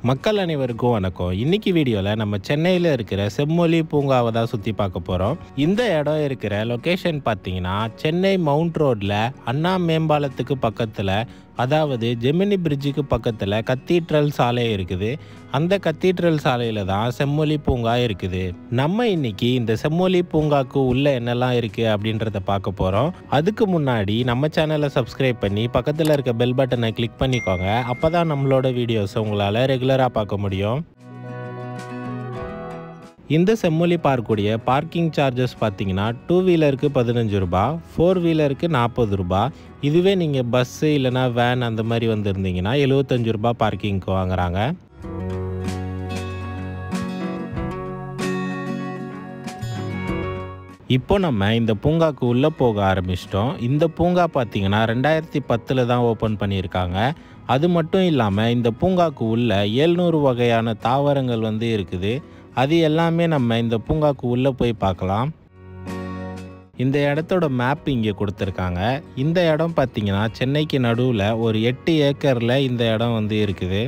மக்கள் அனைவருக்கும் வணக்கம் இன்னைக்கு வீடியோவில் நம்ம சென்னையில் இருக்கிற செம்மொழி பூங்காவை தான் சுற்றி பார்க்க போகிறோம் இந்த இடம் இருக்கிற லொக்கேஷன் பார்த்தீங்கன்னா சென்னை மவுண்ட் ரோட்டில் அண்ணா மேம்பாலத்துக்கு பக்கத்தில் அதாவது ஜெமினி பிரிட்ஜுக்கு பக்கத்தில் கத்தீட்ரல் சாலை இருக்குது அந்த கத்தீட்ரல் சாலையில் தான் செம்மொழி பூங்கா இருக்குது நம்ம இன்னைக்கு இந்த செம்மொழி பூங்காக்கு உள்ள என்னெல்லாம் இருக்குது அப்படின்றத பார்க்க போகிறோம் அதுக்கு முன்னாடி நம்ம சேனலை சப்ஸ்கிரைப் பண்ணி பக்கத்தில் இருக்க பெல் பட்டனை கிளிக் பண்ணிக்கோங்க அப்போ தான் நம்மளோட வீடியோஸை உங்களால் ரெகுலராக பார்க்க முடியும் இந்த செம்மொழி பார்க்குடைய பார்க்கிங் சார்ஜஸ் பார்த்தீங்கன்னா டூ வீலருக்கு பதினஞ்சு ரூபா ஃபோர் வீலருக்கு நாற்பது ரூபா இதுவே நீங்கள் பஸ்ஸு இல்லைனா வேன் அந்த மாதிரி வந்திருந்தீங்கன்னா எழுபத்தஞ்சு ரூபா பார்க்கிங்க்கு வாங்குறாங்க இப்போ நம்ம இந்த பூங்காக்கு உள்ளே போக ஆரம்பிச்சிட்டோம் இந்த பூங்கா பார்த்தீங்கன்னா ரெண்டாயிரத்தி பத்தில் தான் ஓப்பன் பண்ணியிருக்காங்க அது மட்டும் இல்லாமல் இந்த பூங்காக்கு உள்ள ஏழ்நூறு வகையான தாவரங்கள் வந்து இருக்குது அது எல்லாமே நம்ம இந்த பூங்காக்கு உள்ளே போய் பார்க்கலாம் இந்த இடத்தோட மேப் இங்கே கொடுத்துருக்காங்க இந்த இடம் பார்த்தீங்கன்னா சென்னைக்கு நடுவில் ஒரு எட்டு ஏக்கரில் இந்த இடம் வந்து இருக்குது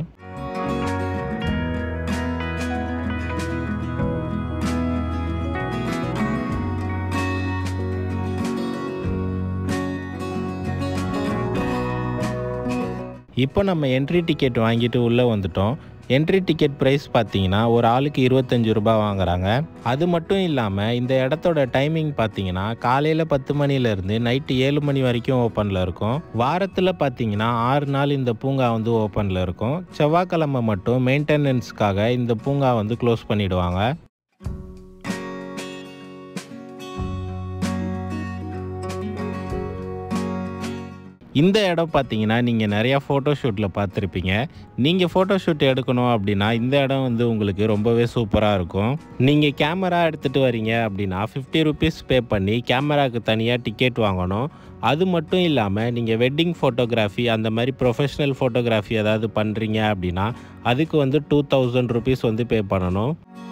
இப்போ நம்ம என்ட்ரி டிக்கெட் வாங்கிட்டு உள்ளே வந்துட்டோம் என்ட்ரி டிக்கெட் ப்ரைஸ் பார்த்தீங்கன்னா ஒரு ஆளுக்கு இருபத்தஞ்சு ரூபாய் வாங்குறாங்க அது மட்டும் இல்லாமல் இந்த இடத்தோட டைமிங் பார்த்தீங்கன்னா காலையில் பத்து மணிலேருந்து நைட்டு ஏழு மணி வரைக்கும் ஓப்பனில் இருக்கும் வாரத்தில் பார்த்தீங்கன்னா ஆறு நாள் இந்த பூங்கா வந்து ஓப்பனில் இருக்கும் செவ்வாய்க்கிழமை மட்டும் மெயின்டெனன்ஸ்க்காக இந்த பூங்கா வந்து க்ளோஸ் பண்ணிடுவாங்க இந்த இடம் பார்த்தீங்கன்னா நீங்கள் நிறையா ஃபோட்டோ ஷூட்டில் பார்த்துருப்பீங்க நீங்கள் ஃபோட்டோ ஷூட் எடுக்கணும் அப்படின்னா இந்த இடம் வந்து உங்களுக்கு ரொம்பவே சூப்பராக இருக்கும் நீங்கள் கேமரா எடுத்துகிட்டு வரீங்க அப்படின்னா ஃபிஃப்டி ருபீஸ் பே பண்ணி கேமராவுக்கு தனியாக டிக்கெட் வாங்கணும் அது மட்டும் இல்லாமல் நீங்கள் வெட்டிங் ஃபோட்டோகிராஃபி அந்த மாதிரி ப்ரொஃபஷ்னல் ஃபோட்டோகிராஃபி ஏதாவது பண்ணுறீங்க அப்படின்னா அதுக்கு வந்து டூ தௌசண்ட் ருபீஸ் வந்து பே பண்ணணும்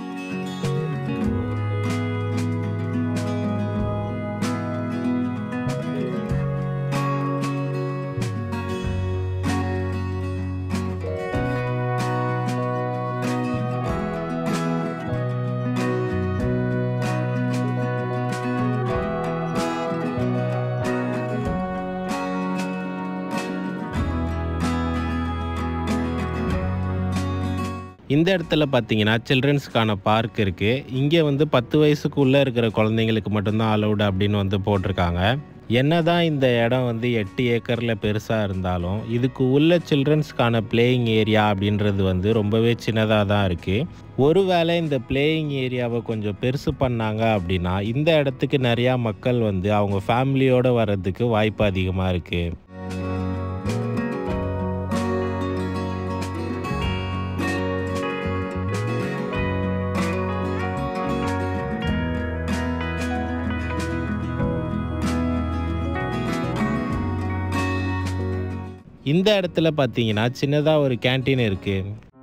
இந்த இடத்துல பார்த்தீங்கன்னா சில்ட்ரன்ஸ்க்கான பார்க் இருக்குது இங்கே வந்து பத்து வயசுக்குள்ளே இருக்கிற குழந்தைங்களுக்கு மட்டும்தான் அலௌடு அப்படின்னு வந்து போட்டிருக்காங்க என்னதான் இந்த இடம் வந்து எட்டு ஏக்கரில் பெருசாக இருந்தாலும் இதுக்கு உள்ள சில்ட்ரன்ஸ்க்கான பிளேயிங் ஏரியா அப்படின்றது வந்து ரொம்பவே சின்னதாக தான் இருக்குது ஒருவேளை இந்த பிளேயிங் ஏரியாவை கொஞ்சம் பெருசு பண்ணாங்க அப்படின்னா இந்த இடத்துக்கு நிறையா மக்கள் வந்து அவங்க ஃபேமிலியோடு வர்றதுக்கு வாய்ப்பு அதிகமாக இருக்குது இந்த இடத்துல பார்த்தீங்கன்னா சின்னதாக ஒரு கேன்டீன் இருக்குது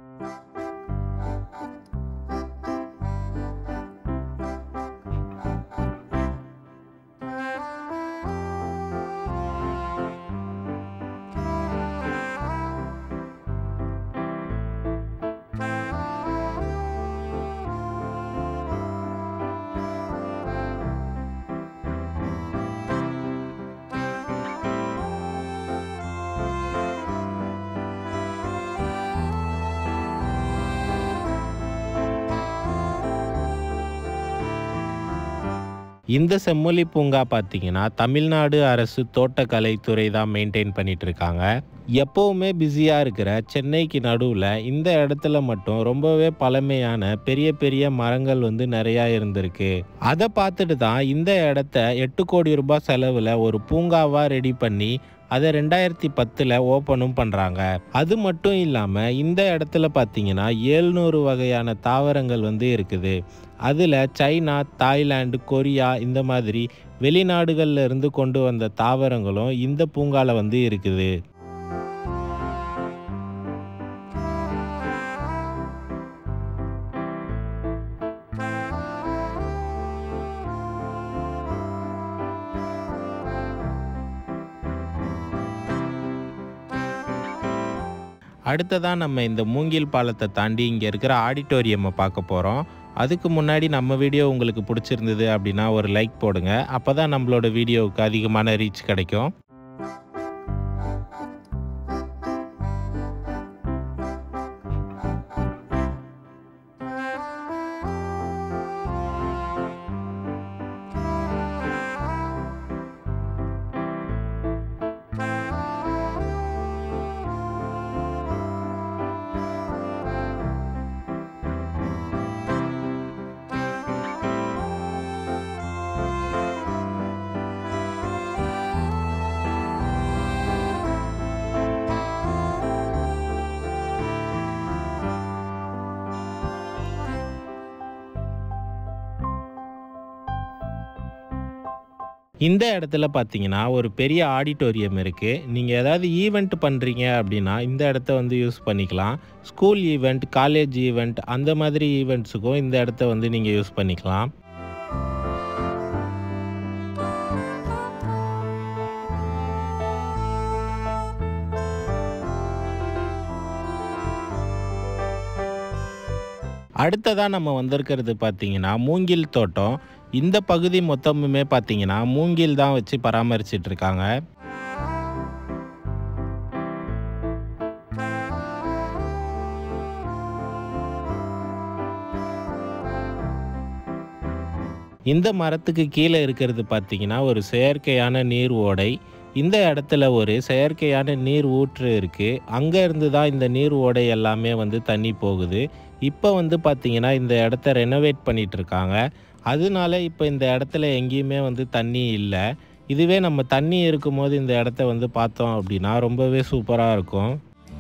இந்த செம்மொழி பூங்கா பார்த்தீங்கன்னா தமிழ்நாடு அரசு தோட்டக்கலைத்துறை தான் மெயின்டைன் பண்ணிட்டு இருக்காங்க எப்போவுமே பிஸியாக இருக்கிற சென்னைக்கு நடுவில் இந்த இடத்துல மட்டும் ரொம்பவே பழமையான பெரிய பெரிய மரங்கள் வந்து நிறையா இருந்திருக்கு அதை பார்த்துட்டு தான் இந்த இடத்த எட்டு கோடி ரூபாய் செலவில் ஒரு பூங்காவாக ரெடி பண்ணி அதை ரெண்டாயிரத்தி பத்தில் ஓப்பனும் பண்ணுறாங்க அது மட்டும் இல்லாமல் இந்த இடத்துல பார்த்தீங்கன்னா ஏழ்நூறு வகையான தாவரங்கள் வந்து இருக்குது அதில் சைனா தாய்லாந்து கொரியா இந்த மாதிரி வெளிநாடுகளில் இருந்து கொண்டு வந்த தாவரங்களும் இந்த பூங்காவில் வந்து இருக்குது அடுத்ததாக நம்ம இந்த மூங்கில் பாலத்தை தாண்டி இங்கே இருக்கிற ஆடிட்டோரியமை பார்க்க போகிறோம் அதுக்கு முன்னாடி நம்ம வீடியோ உங்களுக்கு பிடிச்சிருந்தது அப்படின்னா ஒரு லைக் போடுங்க அப்போ தான் நம்மளோட வீடியோவுக்கு அதிகமான ரீச் கிடைக்கும் இந்த இடத்துல பார்த்தீங்கன்னா ஒரு பெரிய ஆடிட்டோரியம் இருக்குது நீங்கள் ஏதாவது ஈவெண்ட் பண்ணுறீங்க அப்படின்னா இந்த இடத்த வந்து யூஸ் பண்ணிக்கலாம் ஸ்கூல் ஈவெண்ட் காலேஜ் ஈவெண்ட் அந்த மாதிரி ஈவெண்ட்ஸுக்கும் இந்த இடத்த வந்து நீங்கள் யூஸ் பண்ணிக்கலாம் அடுத்ததாக நம்ம வந்திருக்கிறது பார்த்தீங்கன்னா மூங்கில் தோட்டம் இந்த பகுதி மொத்தமுமே பார்த்தீங்கன்னா மூங்கில் தான் வச்சு பராமரிச்சிட்டு இருக்காங்க இந்த மரத்துக்கு கீழே இருக்கிறது பார்த்தீங்கன்னா ஒரு செயற்கையான நீர் ஓடை இந்த இடத்துல ஒரு செயற்கையான நீர் ஊற்று இருக்குது அங்கே இருந்து தான் இந்த நீர் ஓடை எல்லாமே வந்து தண்ணி போகுது இப்போ வந்து பார்த்தீங்கன்னா இந்த இடத்த ரெனோவேட் பண்ணிட்டு இருக்காங்க அதனால இப்போ இந்த இடத்துல எங்கேயுமே வந்து தண்ணி இல்லை இதுவே நம்ம தண்ணி இருக்கும்போது இந்த இடத்த வந்து பார்த்தோம் அப்படின்னா ரொம்பவே சூப்பராக இருக்கும்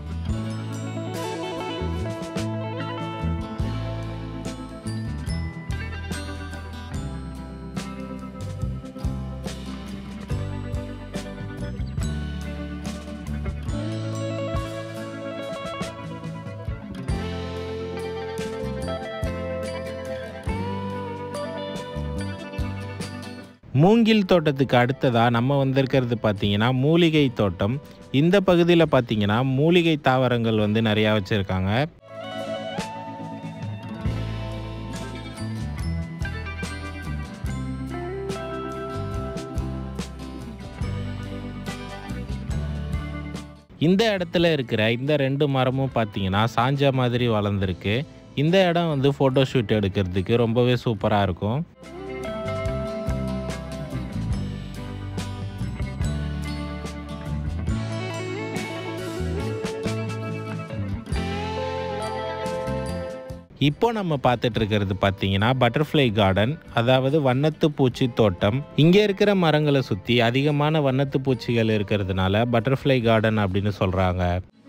மூங்கில் தோட்டத்துக்கு அடுத்ததாக நம்ம வந்திருக்கிறது பார்த்தீங்கன்னா மூலிகை தோட்டம் இந்த பகுதியில் பார்த்தீங்கன்னா மூலிகை தாவரங்கள் வந்து நிறையா வச்சுருக்காங்க இந்த இடத்துல இருக்கிற இந்த ரெண்டு மரமும் பார்த்தீங்கன்னா சாஞ்ச மாதிரி வளர்ந்துருக்கு இந்த இடம் வந்து ஃபோட்டோ ஷூட் எடுக்கிறதுக்கு ரொம்பவே சூப்பராக இருக்கும் இப்போ நம்ம பார்த்துட்டு இருக்கிறது பார்த்தீங்கன்னா பட்டர்ஃப்ளை கார்டன் அதாவது வண்ணத்து பூச்சி தோட்டம் இங்கே இருக்கிற மரங்களை சுற்றி அதிகமான வண்ணத்து பூச்சிகள் இருக்கிறதுனால பட்டர்ஃப்ளை கார்டன் அப்படின்னு சொல்கிறாங்க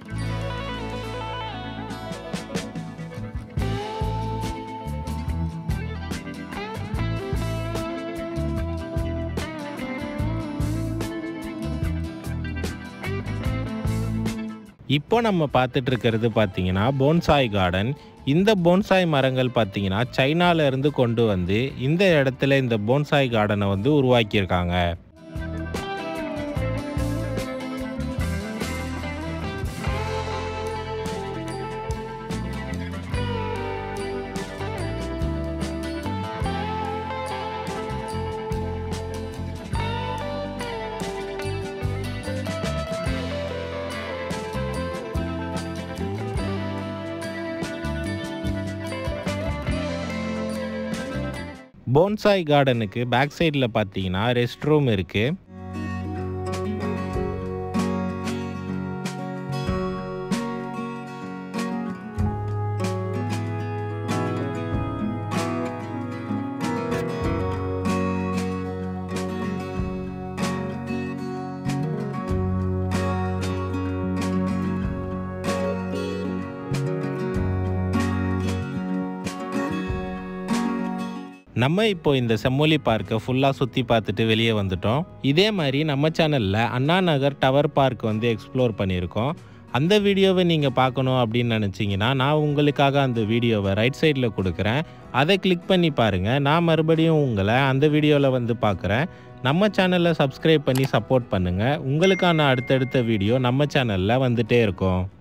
இப்போ நம்ம பார்த்துட்டு இருக்கிறது பார்த்தீங்கன்னா போன்சாய் கார்டன் இந்த போன்சாய் மரங்கள் பார்த்தீங்கன்னா சைனால இருந்து கொண்டு வந்து இந்த இடத்துல இந்த போன்சாய் கார்டனை வந்து உருவாக்கியிருக்காங்க போன்சாய் கார்டனுக்கு பேக் சைடில் பார்த்தீங்கன்னா ரெஸ்ட் ரூம் இருக்குது நம்ம இப்போ இந்த செம்மொழி பார்க்கை ஃபுல்லாக சுற்றி பார்த்துட்டு வெளியே வந்துட்டோம் இதே மாதிரி நம்ம சேனலில் அண்ணா நகர் டவர் பார்க் வந்து எக்ஸ்ப்ளோர் பண்ணியிருக்கோம் அந்த வீடியோவை நீங்கள் பார்க்கணும் அப்படின்னு நினச்சிங்கன்னா நான் உங்களுக்காக அந்த வீடியோவை ரைட் சைடில் கொடுக்குறேன் அதை கிளிக் பண்ணி பாருங்கள் நான் மறுபடியும் உங்களை அந்த வீடியோவில் வந்து பார்க்குறேன் நம்ம சேனலை சப்ஸ்கிரைப் பண்ணி சப்போர்ட் பண்ணுங்கள் உங்களுக்கான அடுத்தடுத்த வீடியோ நம்ம சேனலில் வந்துட்டே இருக்கும்